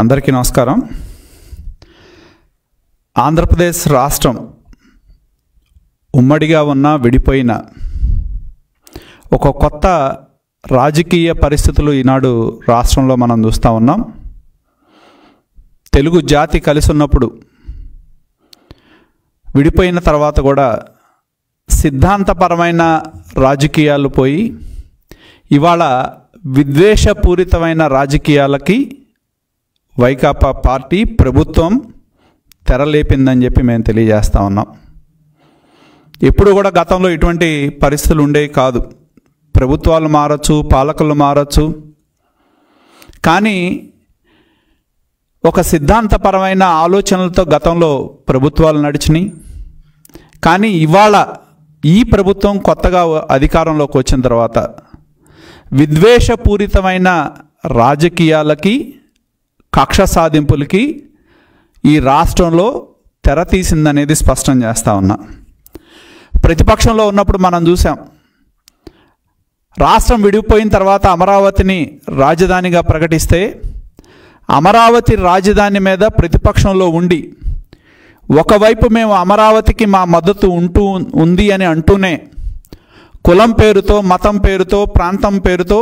అందరికీ నమస్కారం ఆంధ్రప్రదేశ్ రాష్ట్రం ఉమ్మడిగా ఉన్న విడిపోయిన ఒక కొత్త రాజకీయ పరిస్థితులు ఈనాడు రాష్ట్రంలో మనం చూస్తూ ఉన్నాం తెలుగు జాతి కలిసి ఉన్నప్పుడు విడిపోయిన తర్వాత కూడా సిద్ధాంతపరమైన రాజకీయాలు పోయి ఇవాళ విద్వేషపూరితమైన రాజకీయాలకి వైకాపా పార్టీ ప్రభుత్వం తెరలేపిందని చెప్పి మేము తెలియజేస్తా ఉన్నాం ఎప్పుడు కూడా గతంలో ఇటువంటి పరిస్థితులు ఉండేవి కాదు ప్రభుత్వాలు మారచ్చు పాలకులు మారచ్చు కానీ ఒక సిద్ధాంతపరమైన ఆలోచనలతో గతంలో ప్రభుత్వాలు నడిచినాయి కానీ ఇవాళ ఈ ప్రభుత్వం కొత్తగా అధికారంలోకి వచ్చిన తర్వాత విద్వేషపూరితమైన రాజకీయాలకి కక్ష సాధింపులకి ఈ రాష్ట్రంలో తెర తీసిందనేది స్పష్టం చేస్తా ఉన్నా ప్రతిపక్షంలో ఉన్నప్పుడు మనం చూసాం రాష్ట్రం విడిపోయిన తర్వాత అమరావతిని రాజధానిగా ప్రకటిస్తే అమరావతి రాజధాని మీద ప్రతిపక్షంలో ఉండి ఒకవైపు మేము అమరావతికి మా మద్దతు ఉంటూ ఉంది అని అంటూనే కులం పేరుతో మతం పేరుతో ప్రాంతం పేరుతో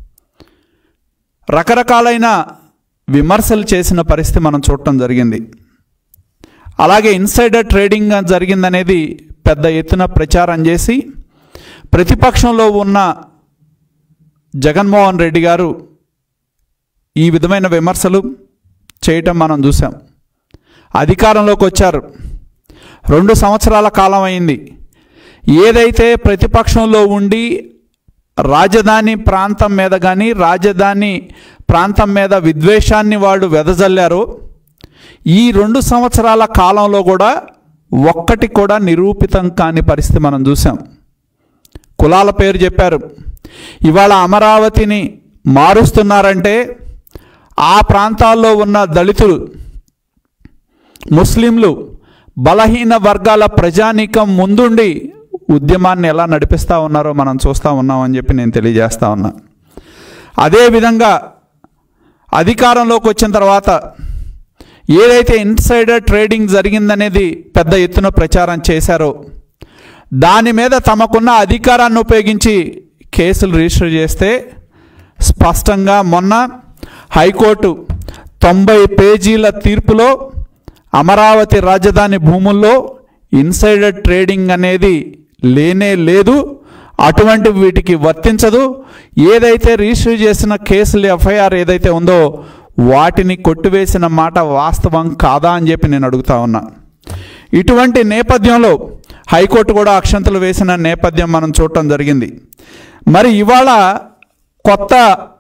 రకరకాలైన విమర్శలు చేసిన పరిస్థితి మనం చూడటం జరిగింది అలాగే ఇన్సైడర్ ట్రేడింగ్ జరిగిందనేది పెద్ద ఎత్తున ప్రచారం చేసి ప్రతిపక్షంలో ఉన్న జగన్మోహన్ రెడ్డి గారు ఈ విధమైన విమర్శలు చేయటం మనం చూసాం అధికారంలోకి వచ్చారు రెండు సంవత్సరాల కాలం అయింది ఏదైతే ప్రతిపక్షంలో ఉండి రాజధాని ప్రాంతం మీద కానీ రాజధాని ప్రాంతం మీద విద్వేషాన్ని వాళ్ళు వెదజల్లారో ఈ రెండు సంవత్సరాల కాలంలో కూడా ఒక్కటి కూడా నిరూపితం కాని పరిస్థితి మనం చూసాం కులాల పేరు చెప్పారు ఇవాళ అమరావతిని మారుస్తున్నారంటే ఆ ప్రాంతాల్లో ఉన్న దళితులు ముస్లింలు బలహీన వర్గాల ప్రజానీకం ముందుండి ఉద్యమాన్ని ఎలా నడిపిస్తూ ఉన్నారో మనం చూస్తూ ఉన్నామని చెప్పి నేను తెలియజేస్తా ఉన్నా అదేవిధంగా అధికారంలోకి వచ్చిన తర్వాత ఏదైతే ఇన్సైడర్ ట్రేడింగ్ జరిగిందనేది పెద్ద ఎత్తున ప్రచారం చేశారో దాని మీద తమకున్న అధికారాన్ని ఉపయోగించి కేసులు రిజిస్టర్ చేస్తే స్పష్టంగా మొన్న హైకోర్టు తొంభై పేజీల తీర్పులో అమరావతి రాజధాని భూముల్లో ఇన్సైడర్ ట్రేడింగ్ అనేది లేనే లేదు అటువంటి వీటికి వర్తించదు ఏదైతే రిజిస్టర్ చేసిన కేసులు ఎఫ్ఐఆర్ ఏదైతే ఉందో వాటిని కొట్టివేసిన మాట వాస్తవం కాదా అని చెప్పి నేను అడుగుతా ఉన్నా ఇటువంటి నేపథ్యంలో హైకోర్టు కూడా అక్షంతలు వేసిన నేపథ్యం మనం చూడటం జరిగింది మరి ఇవాళ కొత్త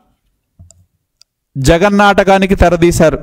జగన్నాటకానికి తెరదీశారు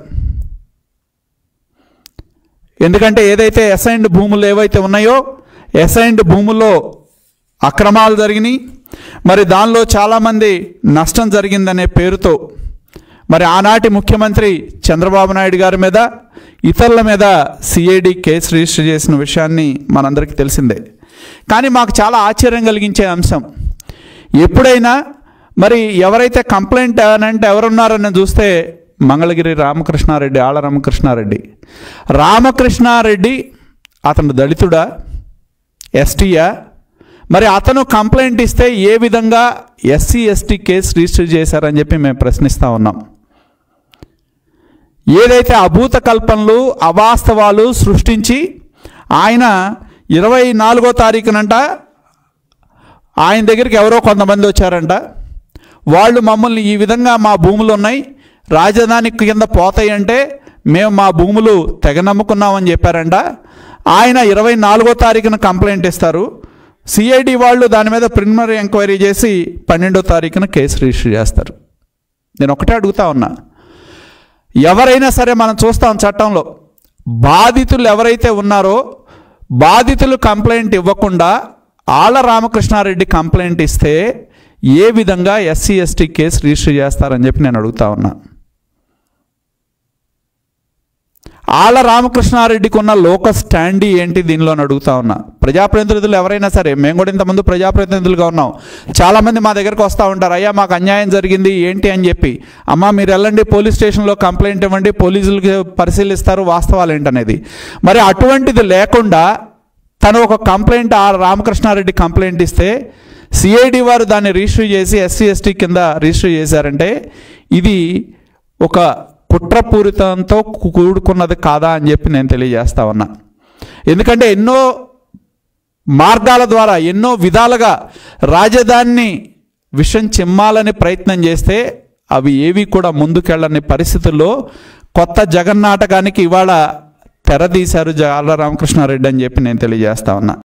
ఎందుకంటే ఏదైతే అసైన్డ్ భూములు ఏవైతే ఉన్నాయో అసైన్డ్ భూముల్లో అక్రమాలు జరిగినాయి మరి దానిలో చాలామంది నష్టం జరిగిందనే పేరుతో మరి ఆనాటి ముఖ్యమంత్రి చంద్రబాబు నాయుడు గారి మీద ఇతరుల మీద సిఐడి కేసు రిజిస్టర్ చేసిన విషయాన్ని మనందరికీ తెలిసిందే కానీ మాకు చాలా ఆశ్చర్యం కలిగించే అంశం ఎప్పుడైనా మరి ఎవరైతే కంప్లైంట్ అంటే ఎవరున్నారని చూస్తే మంగళగిరి రామకృష్ణారెడ్డి ఆళ్ళ రామకృష్ణారెడ్డి రామకృష్ణారెడ్డి అతను దళితుడా ఎస్టీయా మరి అతను కంప్లైంట్ ఇస్తే ఏ విధంగా ఎస్సీ ఎస్టీ కేసు రిజిస్టర్ చేశారని చెప్పి మేము ప్రశ్నిస్తూ ఉన్నాం ఏదైతే అభూత కల్పనలు అవాస్తవాలు సృష్టించి ఆయన ఇరవై నాలుగో తారీఖునంట ఆయన దగ్గరికి ఎవరో కొంతమంది వచ్చారంట వాళ్ళు మమ్మల్ని ఈ విధంగా మా భూములు ఉన్నాయి రాజధాని కింద పోతాయి అంటే మేము మా భూములు తెగ నమ్ముకున్నామని చెప్పారంట ఆయన ఇరవై నాలుగో తారీఖున కంప్లైంట్ ఇస్తారు సిఐడి వాళ్ళు దాని మీద ప్రిలిమినరీ ఎంక్వైరీ చేసి పన్నెండో తారీఖున కేసు రిజిస్టర్ చేస్తారు నేను ఒకటే అడుగుతా ఉన్నా ఎవరైనా సరే మనం చూస్తాం చట్టంలో బాధితులు ఎవరైతే ఉన్నారో బాధితులు కంప్లైంట్ ఇవ్వకుండా ఆళ్ళ రామకృష్ణారెడ్డి కంప్లైంట్ ఇస్తే ఏ విధంగా ఎస్సీ ఎస్టీ కేసు రిజిస్టర్ చేస్తారని చెప్పి నేను అడుగుతా ఉన్నా ఆళ్ళ రామకృష్ణారెడ్డికి ఉన్న లోక స్టాండీ ఏంటి దీనిలో అని అడుగుతా ఉన్నా ప్రజాప్రతినిధులు ఎవరైనా సరే మేము కూడా ఇంతకుముందు ప్రజాప్రతినిధులుగా ఉన్నాం చాలామంది మా దగ్గరకు వస్తూ ఉంటారు అయ్యా మాకు అన్యాయం జరిగింది ఏంటి అని చెప్పి అమ్మ మీరు వెళ్ళండి పోలీస్ స్టేషన్లో కంప్లైంట్ ఇవ్వండి పోలీసులకి పరిశీలిస్తారు వాస్తవాలు ఏంటనేది మరి అటువంటిది లేకుండా తను ఒక కంప్లైంట్ ఆ రామకృష్ణారెడ్డి కంప్లైంట్ ఇస్తే సిఐడి వారు దాన్ని రిజిస్టర్ చేసి ఎస్సీ ఎస్టీ కింద రిజిస్టర్ చేశారంటే ఇది ఒక కుట్రపూరితంతో కూడుకున్నది కాదా అని చెప్పి నేను తెలియజేస్తా ఉన్నా ఎందుకంటే ఎన్నో మార్గాల ద్వారా ఎన్నో విధాలుగా రాజధానిని విషం చిమ్మాలని ప్రయత్నం చేస్తే అవి ఏవి కూడా ముందుకెళ్ళని పరిస్థితుల్లో కొత్త జగన్నాటకానికి ఇవాళ తెరదీశారు జాల రామకృష్ణారెడ్డి అని చెప్పి నేను తెలియజేస్తా ఉన్నా